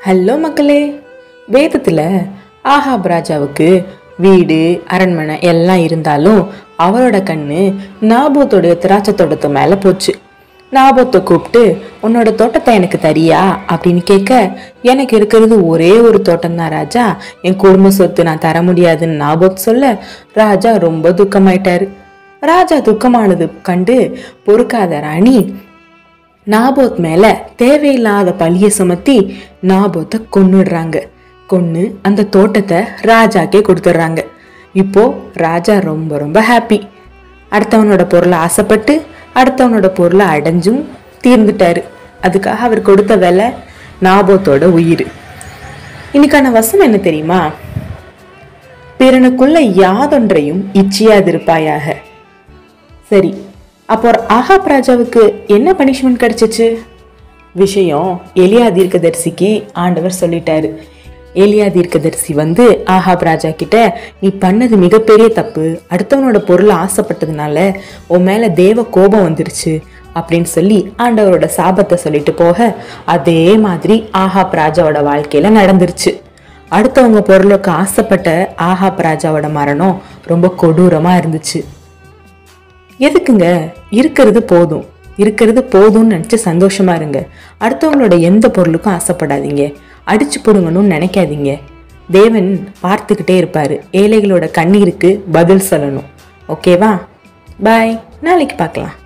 hello மக்களே வேதத்தில் ஆஹாப் ராஜாவுக்கு வீடு அரண்மனை எல்லாம் இருந்தாலும் அவரோட கண்ணு நாபோத்தோடைய திராட்சை தோட்டத்து மேலே போச்சு நாபோத்தை கூப்பிட்டு உன்னோட தோட்டத்தை எனக்கு தரியா அப்படின்னு கேட்க எனக்கு இருக்கிறது ஒரே ஒரு தோட்டம் தான் ராஜா என் குடும்ப சொத்து நான் தர முடியாதுன்னு நாபோத் சொல்ல ராஜா ரொம்ப துக்கமாயிட்டாரு ராஜா துக்கமானது கண்டு பொறுக்காத ராணி நாபோத் மேல தேவையில்லாத பழிய சுமத்தி நாபோத்தை கொன்னுடுறாங்க கொன்னு அந்த தோட்டத்தை ராஜாக்கே கொடுத்துட்றாங்க இப்போ ராஜா ரொம்ப ரொம்ப ஹாப்பி அடுத்தவனோட பொருளை ஆசைப்பட்டு அடுத்தவனோட பொருளை அடைஞ்சும் தீர்ந்துட்டாரு அதுக்காக அவர் கொடுத்த வேலை நாபோத்தோட உயிர் இன்னைக்கான வசனம் என்ன தெரியுமா பிறனுக்குள்ள யாதொன்றையும் இச்சியாதிருப்பாயாக சரி அப்போ ஆஹாப் ராஜாவுக்கு என்ன பனிஷ்மெண்ட் கிடைச்சிச்சு விஷயம் எலியா தீர்க்கதரிசிக்கு ஆண்டவர் சொல்லிட்டாரு ஏலியா தீர்க்கதரிசி வந்து ஆஹாப் ராஜா கிட்ட நீ பண்ணது மிகப்பெரிய தப்பு அடுத்தவனோட பொருளை ஆசைப்பட்டதுனால உன் மேல தேவ கோபம் வந்துருச்சு அப்படின்னு சொல்லி ஆண்டவரோட சாபத்தை சொல்லிட்டு போக அதே மாதிரி ஆஹாப் ராஜாவோட வாழ்க்கையில நடந்துருச்சு அடுத்தவங்க பொருளுக்கு ஆசைப்பட்ட ஆஹாப் ராஜாவோட மரணம் ரொம்ப கொடூரமா இருந்துச்சு எதுக்குங்க இருக்கிறது போதும் இருக்கிறது போதும்னு நினச்சி சந்தோஷமா இருங்க அடுத்தவங்களோட எந்த பொருளுக்கும் ஆசைப்படாதீங்க அடிச்சு போடுங்கன்னு நினைக்காதீங்க தேவன் பார்த்துக்கிட்டே இருப்பாரு ஏழைகளோட கண்ணீருக்கு பதில் சொல்லணும் ஓகேவா பாய் நாளைக்கு பார்க்கலாம்